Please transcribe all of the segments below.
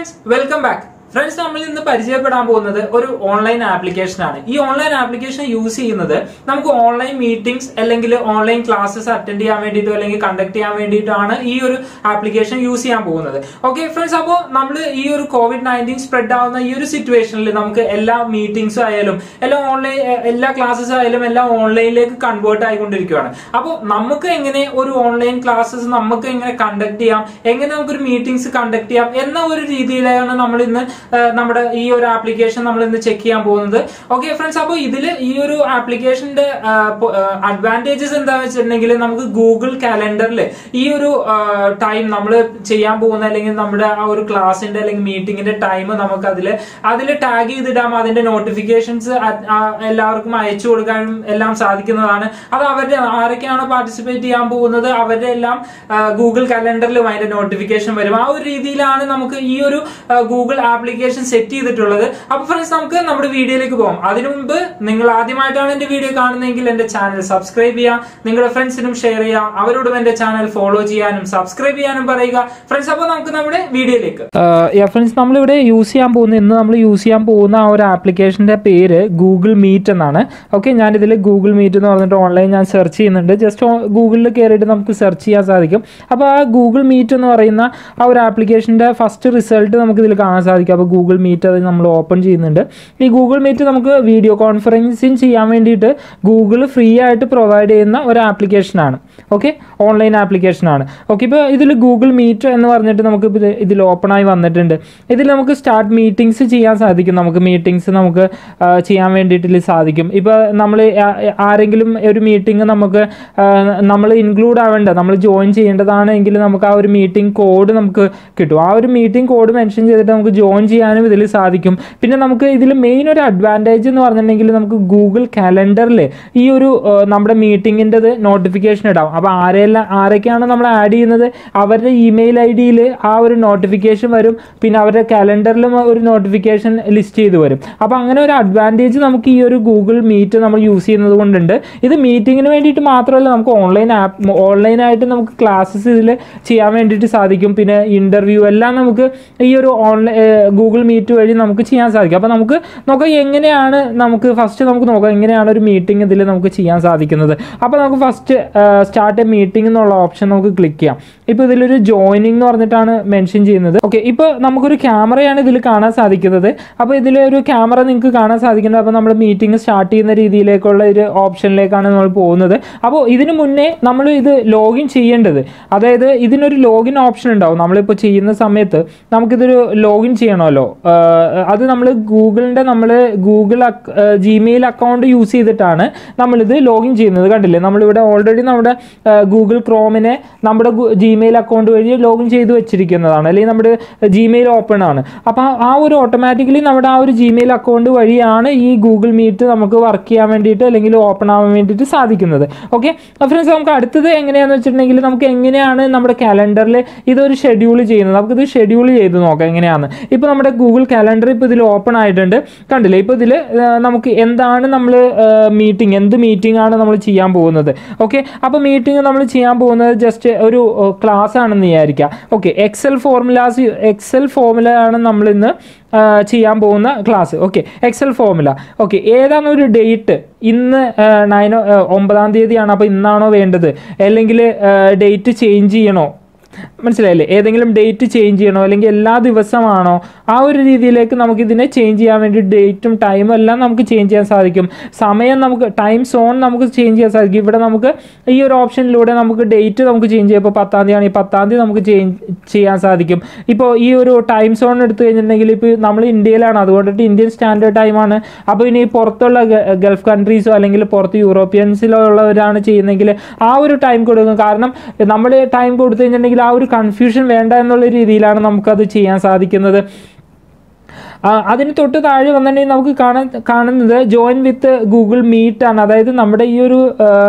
friends welcome back friends നമ്മൾ ഇന്ന് പരിചയപ്പെടാൻ പോകുന്നത് ഒരു ഓൺലൈൻ ആപ്ലിക്കേഷൻ ആണ് ഈ ഓൺലൈൻ ആപ്ലിക്കേഷൻ യൂസ് ചെയ്യുന്നത് നമുക്ക് ഓൺലൈൻ മീറ്റിംഗ്സ് അല്ലെങ്കിൽ ഓൺലൈൻ ക്ലാസ്സസ് അറ്റൻഡ് ചെയ്യാൻ വേണ്ടിയിട്ടോ അല്ലെങ്കിൽ കണ്ടക്ട് ചെയ്യാൻ വേണ്ടിയിട്ടാണ് ഈ ഒരു ആപ്ലിക്കേഷൻ യൂസ് ചെയ്യാൻ പോകുന്നത് ഓക്കെ ഫ്രണ്ട്സ് അപ്പോൾ നമ്മൾ ഈ ഒരു കോവിഡ് നയൻറ്റീൻ സ്പ്രെഡ് ആവുന്ന ഈ ഒരു സിറ്റുവേഷനിൽ നമുക്ക് എല്ലാ മീറ്റിംഗ്സും ആയാലും എല്ലാം ഓൺലൈൻ എല്ലാ ക്ലാസ്സസ് ആയാലും എല്ലാം ഓൺലൈനിലേക്ക് കൺവേർട്ട് ആയിക്കൊണ്ടിരിക്കുകയാണ് അപ്പോൾ നമുക്ക് എങ്ങനെ ഒരു ഓൺലൈൻ ക്ലാസ്സസ് നമുക്ക് എങ്ങനെ കണ്ടക്ട് ചെയ്യാം എങ്ങനെ നമുക്കൊരു മീറ്റിംഗ്സ് കണ്ടക്ട് ചെയ്യാം എന്ന ഒരു രീതിയിലാണ് നമ്മൾ ഇന്ന് ആ, നമ്മുടെ ഈ ഒരു ആപ്ലിക്കേഷൻ നമ്മൾ ഇന്ന് ചെക്ക് ചെയ്യാൻ പോകുന്നത് ഓക്കെ ഫ്രണ്ട്സ് അപ്പോൾ ഇതിൽ ഈ ഒരു ആപ്ലിക്കേഷന്റെ അഡ്വാൻറ്റേജസ് എന്താണെന്ന് വെച്ചിട്ടുണ്ടെങ്കിൽ നമുക്ക് ഗൂഗിൾ കാലണ്ടറിൽ ഈ ഒരു ടൈം നമ്മൾ ചെയ്യാൻ പോകുന്ന അല്ലെങ്കിൽ നമ്മുടെ ആ ഒരു ക്ലാസിന്റെ അല്ലെങ്കിൽ മീറ്റിംഗിന്റെ ടൈം നമുക്ക് അതിൽ അതിൽ ടാഗ് ചെയ്തിടാം അതിന്റെ നോട്ടിഫിക്കേഷൻസ് എല്ലാവർക്കും അയച്ചു കൊടുക്കാനും എല്ലാം സാധിക്കുന്നതാണ് അത് അവരുടെ ആരൊക്കെയാണ് പാർട്ടിസിപ്പേറ്റ് ചെയ്യാൻ പോകുന്നത് അവരുടെ എല്ലാം ഗൂഗിൾ കലണ്ടറിലും അതിന്റെ നോട്ടിഫിക്കേഷൻ വരും ആ ഒരു രീതിയിലാണ് നമുക്ക് ഈ ഒരു ഗൂഗിൾ ആപ്ലിക്കേഷൻ സെറ്റ് ചെയ്തിട്ടുള്ളത് അപ്പൊ ഫ്രണ്ട്സ് നമുക്ക് നമ്മുടെ വീഡിയോയിലേക്ക് പോകാം അതിനു മുമ്പ് നിങ്ങൾ ആദ്യമായിട്ടാണ് എന്റെ വീഡിയോ കാണുന്നതെങ്കിൽ എന്റെ ചാനൽ സബ്സ്ക്രൈബ് ചെയ്യാം നിങ്ങളുടെ ഫ്രണ്ട്സിനും ഷെയർ ചെയ്യാം അവരോടും എന്റെ ചാനൽ ഫോളോ ചെയ്യാനും സബ്സ്ക്രൈബ് ചെയ്യാനും പറയുക ഫ്രണ്ട്സ് അപ്പോൾ നമുക്ക് നമ്മുടെ വീഡിയോയിലേക്ക് ഫ്രണ്ട്സ് നമ്മളിവിടെ യൂസ് ചെയ്യാൻ പോകുന്ന ഇന്ന് നമ്മൾ യൂസ് ചെയ്യാൻ പോകുന്ന ആ ഒരു ആപ്ലിക്കേഷന്റെ പേര് ഗൂഗിൾ മീറ്റ് എന്നാണ് ഓക്കെ ഞാനിതിൽ ഗൂഗിൾ മീറ്റ് എന്ന് പറഞ്ഞിട്ട് ഓൺലൈൻ ഞാൻ സെർച്ച് ചെയ്യുന്നുണ്ട് ജസ്റ്റ് ഗൂഗിളിൽ കയറിയിട്ട് നമുക്ക് സെർച്ച് ചെയ്യാൻ സാധിക്കും അപ്പോൾ ആ ഗൂഗിൾ മീറ്റ് എന്ന് പറയുന്ന ആ ഒരു ആപ്ലിക്കേഷൻ്റെ ഫസ്റ്റ് റിസൾട്ട് നമുക്ക് ഇതിൽ കാണാൻ സാധിക്കും അപ്പോൾ ഗൂഗിൾ മീറ്റ് അത് നമ്മൾ ഓപ്പൺ ചെയ്യുന്നുണ്ട് ഈ ഗൂഗിൾ മീറ്റ് നമുക്ക് വീഡിയോ കോൺഫറൻസിങ് ചെയ്യാൻ വേണ്ടിയിട്ട് ഗൂഗിൾ ഫ്രീ ആയിട്ട് പ്രൊവൈഡ് ചെയ്യുന്ന ഒരു ആപ്ലിക്കേഷനാണ് ഓക്കെ ഓൺലൈൻ ആപ്ലിക്കേഷനാണ് ഓക്കെ ഇപ്പോൾ ഇതിൽ ഗൂഗിൾ മീറ്റ് എന്ന് പറഞ്ഞിട്ട് നമുക്ക് ഇത് ഇതിൽ ഓപ്പൺ ആയി വന്നിട്ടുണ്ട് ഇതിൽ നമുക്ക് സ്റ്റാർട്ട് മീറ്റിംഗ്സ് ചെയ്യാൻ സാധിക്കും നമുക്ക് മീറ്റിംഗ്സ് നമുക്ക് ആ, ചെയ്യാൻ വേണ്ടിയിട്ട് ഇതിൽ സാധിക്കും ഇപ്പോൾ നമ്മൾ ആരെങ്കിലും ഒരു മീറ്റിംഗ് നമുക്ക് നമ്മൾ ഇൻക്ലൂഡ് ആവേണ്ട നമ്മൾ ജോയിൻ ചെയ്യേണ്ടതാണ് എങ്കിൽ നമുക്ക് ആ ഒരു മീറ്റിംഗ് കോഡ് നമുക്ക് കിട്ടും ആ ഒരു മീറ്റിംഗ് കോഡ് മെൻഷൻ ചെയ്തിട്ട് നമുക്ക് ജോയിൻ ചെയ്യാനും ഇതിൽ സാധിക്കും പിന്നെ നമുക്ക് ഇതിൽ മെയിൻ ഒരു അഡ്വാൻറ്റേജ് എന്ന് പറഞ്ഞിട്ടുണ്ടെങ്കിൽ നമുക്ക് ഗൂഗിൾ കാലണ്ടറിൽ ഈ ഒരു ആ, നമ്മുടെ മീറ്റിങ്ങിൻ്റെത് നോട്ടിഫിക്കേഷൻ ഇടാം അപ്പോൾ ആരെല്ലാം ആരൊക്കെയാണ് നമ്മൾ ആഡ് ചെയ്യുന്നത് അവരുടെ ഇമെയിൽ ഐ ഡിയിൽ ആ ഒരു നോട്ടിഫിക്കേഷൻ വരും പിന്നെ അവരുടെ കാലണ്ടറിലും ഒരു നോട്ടിഫിക്കേഷൻ ലിസ്റ്റ് ചെയ്ത് വരും അപ്പോൾ അങ്ങനെ ഒരു അഡ്വാൻറ്റേജ് നമുക്ക് ഈ ഒരു ഗൂഗിൾ മീറ്റ് നമ്മൾ യൂസ് ചെയ്യുന്നത് കൊണ്ടുണ്ട് ഇത് മീറ്റിങ്ങിന് വേണ്ടിയിട്ട് മാത്രമല്ല നമുക്ക് ഓൺലൈൻ ആപ്പ് ഓൺലൈനായിട്ട് നമുക്ക് ക്ലാസ്സസ് ഇതിൽ ചെയ്യാൻ വേണ്ടിയിട്ട് സാധിക്കും പിന്നെ ഇൻ്റർവ്യൂ എല്ലാം നമുക്ക് ഈ ഒരു ഓൺലൈൻ ഗൂഗിൾ മീറ്റ് വഴി നമുക്ക് ചെയ്യാൻ സാധിക്കും അപ്പോൾ നമുക്ക് നോക്കാം എങ്ങനെയാണ് നമുക്ക് ഫസ്റ്റ് നമുക്ക് നോക്കാം എങ്ങനെയാണ് ഒരു മീറ്റിംഗ് ഇതിൽ നമുക്ക് ചെയ്യാൻ സാധിക്കുന്നത് അപ്പോൾ നമുക്ക് ഫസ്റ്റ് സ്റ്റാർട്ട് എ മീറ്റിംഗ് എന്നുള്ള ഓപ്ഷൻ നമുക്ക് ക്ലിക്ക് ചെയ്യാം ഇപ്പോൾ ഇതിലൊരു ജോയിനിങ് എന്ന് പറഞ്ഞിട്ടാണ് മെൻഷൻ ചെയ്യുന്നത് ഓക്കെ ഇപ്പോൾ നമുക്കൊരു ക്യാമറയാണ് ഇതിൽ കാണാൻ സാധിക്കുന്നത് അപ്പോൾ ഇതിൽ ഒരു ക്യാമറ നിങ്ങൾക്ക് കാണാൻ സാധിക്കുന്നത് അപ്പോൾ നമ്മൾ മീറ്റിംഗ് സ്റ്റാർട്ട് ചെയ്യുന്ന രീതിയിലേക്കുള്ള ഒരു ഓപ്ഷനിലേക്കാണ് നമ്മൾ പോകുന്നത് അപ്പോൾ ഇതിന് മുന്നേ നമ്മൾ ഇത് ലോഗിൻ ചെയ്യേണ്ടത് അതായത് ഇതിനൊരു ലോഗിൻ ഓപ്ഷൻ ഉണ്ടാവും നമ്മളിപ്പോൾ ചെയ്യുന്ന സമയത്ത് നമുക്കിതൊരു ലോഗിൻ ചെയ്യണമല്ലോ ആഹ് അത് നമ്മൾ ഗൂഗിളിൻ്റെ നമ്മൾ ഗൂഗിൾ ജിമെയിൽ അക്കൗണ്ട് യൂസ് ചെയ്തിട്ടാണ് നമ്മളിത് ലോഗിൻ ചെയ്യുന്നത് കണ്ടില്ലേ നമ്മളിവിടെ ഓൾറെഡി നമ്മുടെ ഗൂഗിൾ ക്രോമിനെ നമ്മുടെ ജിമെയിൽ അക്കൗണ്ട് വഴി ലോഗിൻ ചെയ്ത് വെച്ചിരിക്കുന്നതാണ് അല്ലെങ്കിൽ നമ്മുടെ ജിമെയിൽ ഓപ്പൺ ആണ് അപ്പോൾ ആ ഒരു ഓട്ടോമാറ്റിക്കലി നമ്മുടെ ആ ഒരു ജിമെയിൽ അക്കൗണ്ട് വഴിയാണ് ഈ ഗൂഗിൾ മീറ്റ് നമുക്ക് വർക്ക് ചെയ്യാൻ വേണ്ടിയിട്ട് അല്ലെങ്കിൽ ഓപ്പൺ ആവാൻ വേണ്ടിയിട്ട് സാധിക്കുന്നത് ഓക്കെ ഫ്രണ്ട്സ് നമുക്ക് അടുത്തത് എങ്ങനെയാണെന്ന് വെച്ചിട്ടുണ്ടെങ്കിൽ നമുക്ക് എങ്ങനെയാണ് നമ്മുടെ കാലണ്ടറിൽ ഇതൊരു ഷെഡ്യൂൾ ചെയ്യുന്നത് നമുക്കിത് ഷെഡ്യൂൾ ചെയ്ത് നോക്കാം എങ്ങനെയാണ് ഇപ്പോൾ നമ്മുടെ ഗൂഗിൾ കാലണ്ടർ ഇപ്പോൾ ഇതിൽ ഓപ്പൺ ആയിട്ടുണ്ട് കണ്ടില്ലേ ഇപ്പോൾ ഇതിൽ നമുക്ക് എന്താണ് നമ്മൾ മീറ്റിംഗ് എന്ത് മീറ്റിംഗ് ആണ് നമ്മൾ ചെയ്യാൻ പോകുന്നത് ഓക്കെ അപ്പോൾ മീറ്റിംഗ് നമ്മൾ ചെയ്യാൻ പോകുന്നത് ജസ്റ്റ് ഒരു ക്ലാസ് ആണെന്ന് വിചാരിക്കുക okay Excel formulas Excel formula ആണ് നമ്മൾ ഇന്ന് ആ, ചെയ്യാൻ പോകുന്ന class okay Excel formula okay ഏതാണ് ഒരു ഡേറ്റ് ഇന്ന് നയനോ ഒമ്പതാം തീയതിയാണ് അപ്പോൾ ഇന്നാണോ വേണ്ടത് അല്ലെങ്കിൽ ഡേറ്റ് ചേഞ്ച് ചെയ്യണോ മനസ്സിലായില്ലേ ഏതെങ്കിലും ഡേറ്റ് ചേഞ്ച് ചെയ്യണോ അല്ലെങ്കിൽ എല്ലാ ദിവസമാണോ ആ ഒരു രീതിയിലേക്ക് നമുക്ക് ഇതിനെ ചേഞ്ച് ചെയ്യാൻ വേണ്ടി ഡേറ്റും ടൈമും എല്ലാം നമുക്ക് ചേഞ്ച് ചെയ്യാൻ സാധിക്കും സമയം നമുക്ക് ടൈം സോൺ നമുക്ക് ചേഞ്ച് ചെയ്യാൻ സാധിക്കും ഇവിടെ നമുക്ക് ഈ ഒരു ഓപ്ഷനിലൂടെ നമുക്ക് ഡേറ്റ് നമുക്ക് ചേഞ്ച് ചെയ്യാം ഇപ്പോൾ പത്താം തീയതി ആണെങ്കിൽ പത്താം തീയതി നമുക്ക് ചേഞ്ച് ചെയ്യാൻ സാധിക്കും ഇപ്പോൾ ഈ ഒരു ടൈം സോൺ എടുത്തു കഴിഞ്ഞിട്ടുണ്ടെങ്കിൽ ഇപ്പോൾ നമ്മൾ ഇന്ത്യയിലാണ് അതുകൊണ്ടിട്ട് ഇന്ത്യൻ സ്റ്റാൻഡേർഡ് ടൈമാണ് അപ്പോൾ ഇനി പുറത്തുള്ള ഗ- ഗൾഫ് കൺട്രീസോ അല്ലെങ്കിൽ പുറത്ത് യൂറോപ്യൻസിലോ ഉള്ളവരാണ് ചെയ്യുന്നതെങ്കിൽ ആ ഒരു ടൈം കൊടുക്കും കാരണം നമ്മൾ ടൈം കൊടുത്തു കഴിഞ്ഞിട്ടുണ്ടെങ്കിൽ ആ ഒരു കൺഫ്യൂഷൻ വേണ്ട എന്നുള്ള രീതിയിലാണ് നമുക്കത് ചെയ്യാൻ സാധിക്കുന്നത് അതിന് തൊട്ട് താഴെ വന്നിട്ടുണ്ടെങ്കിൽ നമുക്ക് കാണാൻ കാണുന്നത് ജോയിൻ വിത്ത് ഗൂഗിൾ മീറ്റ് ആണ് അതായത് നമ്മുടെ ഈ ഒരു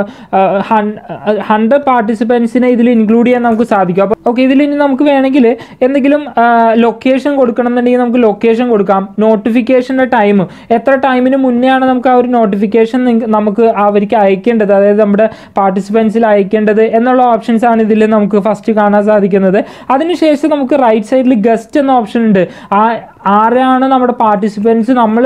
ഹൺഡ്രഡ് പാർട്ടിസിപ്പൻസിനെ ഇതിൽ ഇൻക്ലൂഡ് ചെയ്യാൻ നമുക്ക് സാധിക്കും അപ്പോൾ ഓക്കെ ഇതിൽ ഇനി നമുക്ക് വേണമെങ്കിൽ എന്തെങ്കിലും ലൊക്കേഷൻ കൊടുക്കണം എന്നുണ്ടെങ്കിൽ നമുക്ക് ലൊക്കേഷൻ കൊടുക്കാം നോട്ടിഫിക്കേഷൻ്റെ ടൈം എത്ര ടൈമിന് മുന്നേ ആണ് നമുക്ക് ആ ഒരു നോട്ടിഫിക്കേഷൻ നമുക്ക് അവർക്ക് അയക്കേണ്ടത് അതായത് നമ്മുടെ പാർട്ടിസിപ്പൻസിൽ അയക്കേണ്ടത് എന്നുള്ള ഓപ്ഷൻസ് ആണ് ഇതിൽ നമുക്ക് ഫസ്റ്റ് കാണാൻ സാധിക്കുന്നത് അതിനുശേഷം നമുക്ക് റൈറ്റ് സൈഡിൽ ഗസ്റ്റ് എന്ന ഓപ്ഷൻ ഉണ്ട് ആ ആരാണ് നമ്മുടെ പാർട്ടിസിപ്പൻസ് നമ്മൾ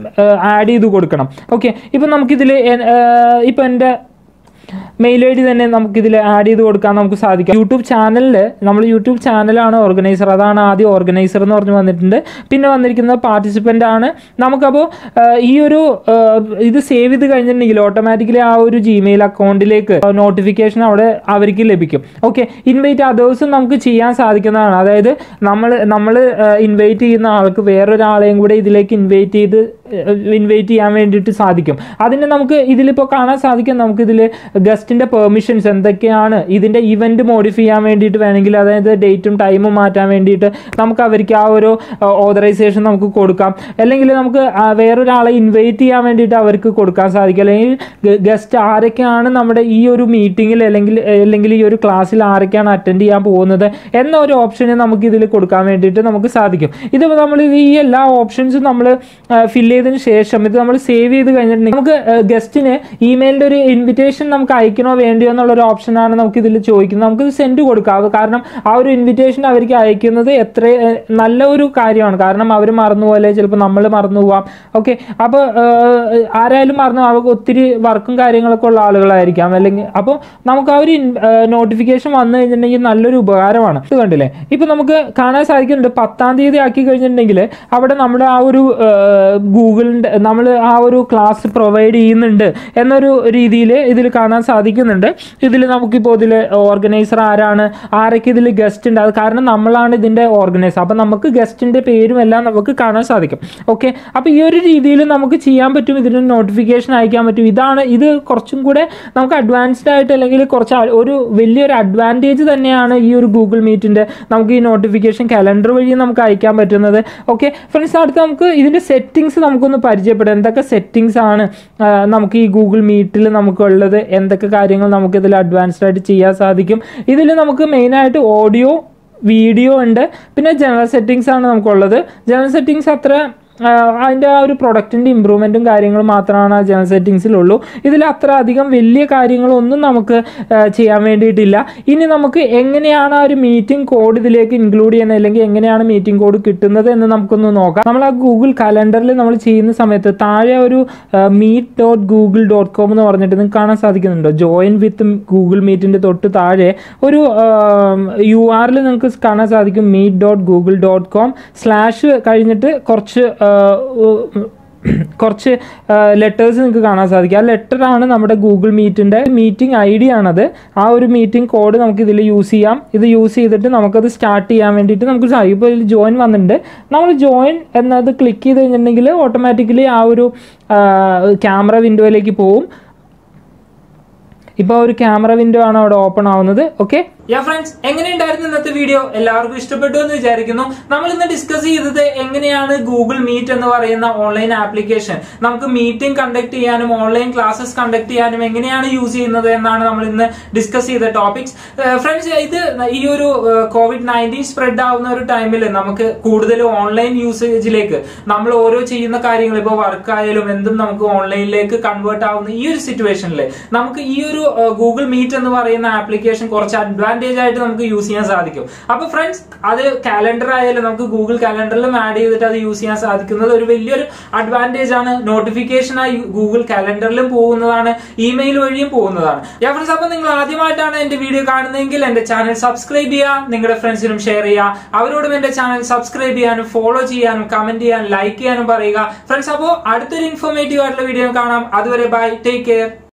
ആഡ് ചെയ്ത് കൊടുക്കണം ഓക്കെ ഇപ്പം നമുക്കിതിൽ ഇപ്പം എൻ്റെ മെയിൽ ഐ ഡി തന്നെ നമുക്കിതിൽ ആഡ് ചെയ്ത് കൊടുക്കാൻ നമുക്ക് സാധിക്കും യൂട്യൂബ് ചാനലിൽ നമ്മൾ യൂട്യൂബ് ചാനലാണ് ഓർഗനൈസർ അതാണ് ആദ്യം ഓർഗനൈസർ എന്ന് പറഞ്ഞ് വന്നിട്ടുണ്ട് പിന്നെ വന്നിരിക്കുന്നത് പാർട്ടിസിപ്പൻ്റ് ആണ് നമുക്കപ്പോൾ ഈ ഒരു ഇത് സേവ് ചെയ്ത് കഴിഞ്ഞിട്ടുണ്ടെങ്കിൽ ഓട്ടോമാറ്റിക്കലി ആ ഒരു ജിമെയിൽ അക്കൗണ്ടിലേക്ക് നോട്ടിഫിക്കേഷൻ അവിടെ അവർക്ക് ലഭിക്കും ഓക്കെ ഇൻവൈറ്റ് അതേഴ്സും നമുക്ക് ചെയ്യാൻ സാധിക്കുന്നതാണ് അതായത് നമ്മൾ നമ്മൾ ഇൻവൈറ്റ് ചെയ്യുന്ന ആൾക്ക് വേറൊരാളെയും കൂടെ ഇതിലേക്ക് ഇൻവൈറ്റ് ചെയ്ത് ഇൻവൈറ്റ് ചെയ്യാൻ വേണ്ടിയിട്ട് സാധിക്കും അതിന് നമുക്ക് ഇതിലിപ്പോൾ കാണാൻ സാധിക്കും നമുക്കിതിൽ ഗസ്റ്റിൻ്റെ പെർമിഷൻസ് എന്തൊക്കെയാണ് ഇതിൻ്റെ ഇവൻറ്റ് മോഡിഫൈ ചെയ്യാൻ വേണ്ടിയിട്ട് വേണമെങ്കിൽ അതായത് ഡേറ്റും ടൈമും മാറ്റാൻ വേണ്ടിയിട്ട് നമുക്ക് അവർക്ക് ആ ഒരു ഓതറൈസേഷൻ നമുക്ക് കൊടുക്കാം അല്ലെങ്കിൽ നമുക്ക് വേറൊരാളെ ഇൻവൈറ്റ് ചെയ്യാൻ വേണ്ടിയിട്ട് അവർക്ക് കൊടുക്കാൻ സാധിക്കും അല്ലെങ്കിൽ ഗസ്റ്റ് ആരൊക്കെയാണ് നമ്മുടെ ഈ ഒരു മീറ്റിങ്ങിൽ അല്ലെങ്കിൽ അല്ലെങ്കിൽ ഈ ഒരു ക്ലാസ്സിൽ ആരൊക്കെയാണ് അറ്റൻഡ് ചെയ്യാൻ പോകുന്നത് എന്ന ഒരു ഓപ്ഷന് നമുക്ക് ഇതിൽ കൊടുക്കാൻ വേണ്ടിയിട്ട് നമുക്ക് സാധിക്കും ഇത് നമ്മൾ ഈ എല്ലാ ഓപ്ഷൻസും നമ്മൾ ഫില്ല് ചെയ്തതിന് ശേഷം ഇത് നമ്മൾ സേവ് ചെയ്ത് കഴിഞ്ഞിട്ടുണ്ടെങ്കിൽ നമുക്ക് ഗസ്റ്റിന് ഇമെയിലിൻ്റെ ഒരു ഇൻവിറ്റേഷൻ നമുക്ക് അയക്കണോ വേണ്ടിയോ എന്നുള്ള ഒരു ഓപ്ഷനാണ് നമുക്ക് ഇതിൽ ചോദിക്കുന്നത് നമുക്ക് സെൻഡ് കൊടുക്കാം കാരണം ആ ഒരു ഇൻവിറ്റേഷൻ അവർക്ക് അയക്കുന്നത് എത്ര നല്ല ഒരു കാര്യമാണ് കാരണം അവർ മറന്നുപോലെ ചിലപ്പോൾ നമ്മൾ മറന്നു പോവാം ഓക്കെ അപ്പോൾ ആരായാലും മറന്നു അവർക്ക് ഒത്തിരി വർക്കും കാര്യങ്ങളൊക്കെ ഉള്ള ആളുകളായിരിക്കാം അല്ലെങ്കിൽ അപ്പോൾ നമുക്ക് ആ ഒരു നോട്ടിഫിക്കേഷൻ വന്നു കഴിഞ്ഞിട്ടുണ്ടെങ്കിൽ നല്ലൊരു ഉപകാരമാണ് ഇത് കണ്ടില്ലേ ഇപ്പം നമുക്ക് കാണാൻ സാധിക്കുന്നുണ്ട് പത്താം തീയതി ആക്കി കഴിഞ്ഞിട്ടുണ്ടെങ്കിൽ അവിടെ നമ്മുടെ ആ ഒരു ഗൂഗിളിൻ്റെ നമ്മൾ ആ ഒരു ക്ലാസ് പ്രൊവൈഡ് ചെയ്യുന്നുണ്ട് എന്നൊരു രീതിയിൽ ഇതിൽ കാണാൻ സാധിക്കുന്നുണ്ട് ഇതിൽ നമുക്കിപ്പോൾ ഇതിൽ ഓർഗനൈസർ ആരാണ് ആരൊക്കെ ഇതിൽ ഗസ്റ്റ് ഉണ്ട് അത് കാരണം നമ്മളാണ് ഇതിൻ്റെ ഓർഗനൈസർ അപ്പോൾ നമുക്ക് ഗസ്റ്റിൻ്റെ പേരും എല്ലാം നമുക്ക് കാണാൻ സാധിക്കും ഓക്കെ അപ്പോൾ ഈ ഒരു രീതിയിൽ നമുക്ക് ചെയ്യാൻ പറ്റും ഇതിന് നോട്ടിഫിക്കേഷൻ അയക്കാൻ പറ്റും ഇതാണ് ഇത് കുറച്ചും കൂടെ നമുക്ക് അഡ്വാൻസ്ഡ് ആയിട്ട് അല്ലെങ്കിൽ കുറച്ച് ഒരു വലിയൊരു അഡ്വാൻറ്റേജ് തന്നെയാണ് ഈ ഒരു ഗൂഗിൾ മീറ്റിൻ്റെ നമുക്ക് ഈ നോട്ടിഫിക്കേഷൻ കലണ്ടർ വഴി നമുക്ക് അയക്കാൻ പറ്റുന്നത് ഓക്കെ ഫ്രണ്ട്സ് അടുത്ത് നമുക്ക് ഇതിൻ്റെ സെറ്റിങ്സ് നമുക്കൊന്ന് പരിചയപ്പെടാം എന്തൊക്കെ സെറ്റിങ്സ് ആണ് നമുക്ക് ഈ ഗൂഗിൾ മീറ്റിൽ നമുക്കുള്ളത് എന്തൊക്കെ കാര്യങ്ങൾ നമുക്ക് ഇതിൽ അഡ്വാൻസ്ഡ് ആയിട്ട് ചെയ്യാൻ സാധിക്കും ഇതിൽ നമുക്ക് മെയിനായിട്ട് ഓഡിയോ വീഡിയോ ഉണ്ട് പിന്നെ ജനറൽ സെറ്റിങ്സ് ആണ് നമുക്കുള്ളത് ജനറൽ സെറ്റിങ്സ് അത്ര അതിൻ്റെ ആ ഒരു പ്രൊഡക്റ്റിൻ്റെ ഇമ്പ്രൂവ്മെൻറ്റും കാര്യങ്ങളും മാത്രമാണ് ആ ജനറൽ സെറ്റിങ്സിലുള്ളൂ ഇതിൽ അത്ര അധികം വലിയ കാര്യങ്ങളൊന്നും നമുക്ക് ചെയ്യാൻ വേണ്ടിയിട്ടില്ല ഇനി നമുക്ക് എങ്ങനെയാണ് ആ ഒരു മീറ്റിംഗ് കോഡ് ഇതിലേക്ക് ഇൻക്ലൂഡ് ചെയ്യുന്നത് അല്ലെങ്കിൽ എങ്ങനെയാണ് മീറ്റിംഗ് കോഡ് കിട്ടുന്നത് എന്ന് നമുക്കൊന്ന് നോക്കാം നമ്മൾ ആ ഗൂഗിൾ കലണ്ടറിൽ നമ്മൾ ചെയ്യുന്ന സമയത്ത് താഴെ ഒരു meet dot Google dot com എന്ന് പറഞ്ഞിട്ട് നിങ്ങൾക്ക് കാണാൻ സാധിക്കുന്നുണ്ടോ ജോയിൻ വിത്ത് ഗൂഗിൾ മീറ്റിൻ്റെ തൊട്ട് താഴെ ഒരു യു ആറിൽ നിങ്ങൾക്ക് കാണാൻ സാധിക്കും meet dot Google dot com slash കഴിഞ്ഞിട്ട് കുറച്ച് കുറച്ച് ലെറ്റേഴ്സ് നിങ്ങൾക്ക് കാണാൻ സാധിക്കും ആ ലെറ്ററാണ് നമ്മുടെ ഗൂഗിൾ മീറ്റിൻ്റെ മീറ്റിംഗ് ഐ ഡി ആണത് ആ ഒരു മീറ്റിംഗ് കോഡ് നമുക്ക് ഇതിൽ യൂസ് ചെയ്യാം ഇത് യൂസ് ചെയ്തിട്ട് നമുക്കത് സ്റ്റാർട്ട് ചെയ്യാൻ വേണ്ടിയിട്ട് നമുക്ക് സാധിക്കും ഇപ്പോൾ ഇതിൽ ജോയിൻ വന്നിട്ടുണ്ട് നമ്മൾ ജോയിൻ എന്നത് ക്ലിക്ക് ചെയ്ത് കഴിഞ്ഞിട്ടുണ്ടെങ്കിൽ ഓട്ടോമാറ്റിക്കലി ആ ഒരു ക്യാമറ വിൻഡോയിലേക്ക് പോവും ഇപ്പോൾ ഒരു ക്യാമറ വിൻഡോ ആണ് അവിടെ ഓപ്പൺ ആവുന്നത് ഓക്കെ യാ ഫ്രണ്ട്സ് എങ്ങനെയുണ്ടായിരുന്നു ഇന്നത്തെ വീഡിയോ എല്ലാവർക്കും ഇഷ്ടപ്പെട്ടു എന്ന് വിചാരിക്കുന്നു നമ്മൾ ഇന്ന് ഡിസ്കസ് ചെയ്തത് എങ്ങനെയാണ് ഗൂഗിൾ മീറ്റ് എന്ന് പറയുന്ന ഓൺലൈൻ ആപ്ലിക്കേഷൻ നമുക്ക് മീറ്റിംഗ് കണ്ടക്ട് ചെയ്യാനും ഓൺലൈൻ ക്ലാസ്സസ് കണ്ടക്ട് ചെയ്യാനും എങ്ങനെയാണ് യൂസ് ചെയ്യുന്നത് എന്നാണ് നമ്മൾ ഇന്ന് ഡിസ്കസ് ചെയ്ത ടോപ്പിക്സ് ഫ്രണ്ട്സ് ഇത് ഈ ഒരു കോവിഡ് നയൻറ്റീൻ സ്പ്രെഡ് ആവുന്ന ഒരു ടൈമിൽ നമുക്ക് കൂടുതൽ ഓൺലൈൻ യൂസേജിലേക്ക് നമ്മൾ ഓരോ ചെയ്യുന്ന കാര്യങ്ങൾ ഇപ്പോൾ വർക്ക് ആയാലും എന്തും നമുക്ക് ഓൺലൈനിലേക്ക് കൺവേർട്ട് ആവുന്ന ഈ ഒരു സിറ്റുവേഷനിൽ നമുക്ക് ഈ ഒരു ഗൂഗിൾ മീറ്റ് എന്ന് പറയുന്ന ആപ്ലിക്കേഷൻ കുറച്ച് അഡ്വാൻറ്റേജ് ആയിട്ട് നമുക്ക് യൂസ് ചെയ്യാൻ സാധിക്കും അപ്പൊ ഫ്രണ്ട്സ് അത് കാലണ്ടർ ആയാലും നമുക്ക് ഗൂഗിൾ കാലണ്ടറിലും ആഡ് ചെയ്തിട്ട് അത് യൂസ് ചെയ്യാൻ സാധിക്കുന്നത് ഒരു വലിയൊരു അഡ്വാൻറ്റേജ് ആണ് നോട്ടിഫിക്കേഷൻ ആയി ഗൂഗിൾ കാലണ്ടറിലും പോകുന്നതാണ് ഇമെയിൽ വഴിയും പോകുന്നതാണ് ഫ്രണ്ട്സ് അപ്പൊ നിങ്ങൾ ആദ്യമായിട്ടാണ് എന്റെ വീഡിയോ കാണുന്നതെങ്കിൽ എന്റെ ചാനൽ സബ്സ്ക്രൈബ് ചെയ്യുക നിങ്ങളുടെ ഫ്രണ്ട്സിനും ഷെയർ ചെയ്യുക അവരോടും എന്റെ ചാനൽ സബ്സ്ക്രൈബ് ചെയ്യാനും ഫോളോ ചെയ്യാനും കമന്റ് ചെയ്യാനും ലൈക്ക് ചെയ്യാനും പറയുക ഫ്രണ്ട്സ് അപ്പോൾ അടുത്തൊരു ഇൻഫോർമേറ്റീവ് ആയിട്ടുള്ള വീഡിയോ കാണാം അതുവരെ ബൈ ടേക്ക് കെയർ